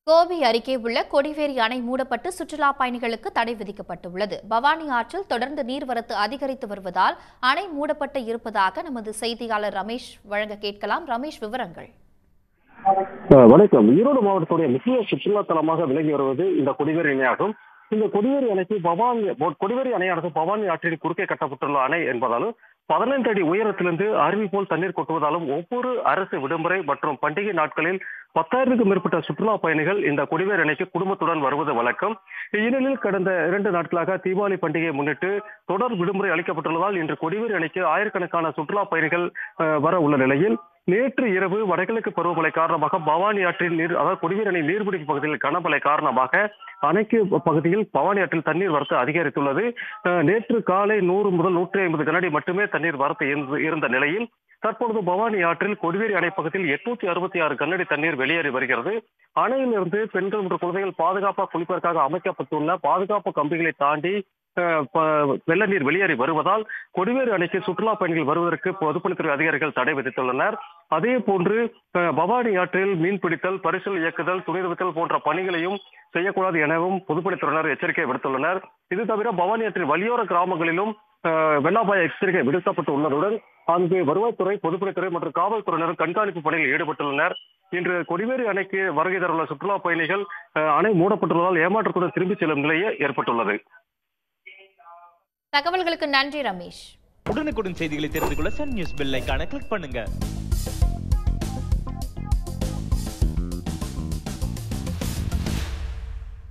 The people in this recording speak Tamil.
கோபி அருகே உள்ள கொடிவேரி அணை மூடப்பட்டு சுற்றுலா பயணிகளுக்கு தடை விதிக்கப்பட்டுள்ளது பவானி ஆற்றில் தொடர்ந்து நீர்வரத்து அதிகரித்து வருவதால் அணை மூடப்பட்டு இருப்பதாக நமது செய்தியாளர் ரமேஷ் வழங்க கேட்கலாம் ரமேஷ் விவரங்கள் அஹ் வணக்கம் ஈரோடு மாவட்டத்துடைய முக்கிய சுற்றுலா தலமாக விலகி வருவது இந்த கொடிவேரி அணையாகும் இந்த கொடிவேரி அணைக்கு பவானி கொடிவேரி அணையானது பவானி ஆற்றின் குறுக்கே கட்டப்பட்டுள்ள அணை என்பதாலும் பதினைந்து அடி உயரத்திலிருந்து அருவி போல் தண்ணீர் கொட்டுவதாலும் ஒவ்வொரு அரசு விடுமுறை மற்றும் பண்டிகை நாட்களில் பத்தாயிரத்துக்கும் மேற்பட்ட சுற்றுலா பயணிகள் இந்த கொடிவேரி அணைக்கு குடும்பத்துடன் வருவது வழக்கம் இந்நிலையில் கடந்த இரண்டு நாட்களாக தீபாவளி பண்டிகையை முன்னிட்டு தொடர் விடுமுறை அளிக்கப்பட்டுள்ளதால் இன்று கொடிவேரி அணைக்கு ஆயிரக்கணக்கான சுற்றுலா பயணிகள் அஹ், வர உள்ள நிலையில் நேற்று இரவு வடகிழக்கு பருவமழை காரணமாக பவானி ஆற்றில் நீர் அதாவது கொடிவேரி அணை நீர்பிடிப்பு பகுதியில் கனமழை காரணமாக அணைக்கு பகுதியில் பவானி ஆற்றில் தண்ணீர் வரத்து அதிகரித்துள்ளது அஹ், நேற்று காலை நூறு முதல் நூற்றி ஐம்பது கனஅடி மட்டுமே தண்ணீர் வரத்து இருந்து- இருந்த நிலையில் தற்பொழுது பவானி ஆற்றில் கொடிவேரி அணை பகுதியில் எட்நூத்தி அறுபத்தி ஆறு கனஅடி தண்ணீர் வெளியேறி வருகிறது அணையிலிருந்து பெண்கள் மற்றும் குழந்தைகள் பாதுகாப்பாக குளிப்பதற்காக அமைக்கப்பட்டுள்ள பாதுகாப்பு கம்பிகளை தாண்டி அஹ், ப- வெள்ள நீர் வெளியேறி வருவதால் கொடிவேரி அணைக்கு சுற்றுலா பயணிகள் வருவதற்கு பொதுப்பணித்துறை அதிகாரிகள் தடை விதித்துள்ளனர் அதே போன்று அஹ், பவானி ஆற்றில் மீன் பிடித்தல் பரிசல் இயக்குதல் துணிதுவித்தல் போன்ற பணிகளையும் செய்யக்கூடாது எனவும் பொதுப்பணித்துறையினர் எச்சரிக்கை விடுத்துள்ளனர் இது தவிர பவானி ஆற்றின் வழியோர கிராமங்களிலும் அஹ், வெள்ள அபாய எச்சரிக்கை விடுக்கப்பட்டு உள்ளதுடன் அங்கு வருவாய்த்துறை பொதுப்பணித்துறை மற்றும் காவல்துறையினர் கண்காணிப்பு பணியில் ஈடுபட்டுள்ளனர் இன்று கொடிவேரி அணைக்கு வருகை தரவுள்ள சுற்றுலா பயணிகள் அஹ், அணை மூடப்பட்டுள்ளதால் ஏமாற்றத்துடன் திரும்பிச் செல்லும் நிலையே ஏற்பட்டுள்ளது தகவல்களுக்கு நன்றி ரமேஷ் உடனுக்குடன் செய்திகளை தெரிந்து கொள்ள சன் நியூஸ் பெல் ஐகானை கிளிக் பண்ணுங்க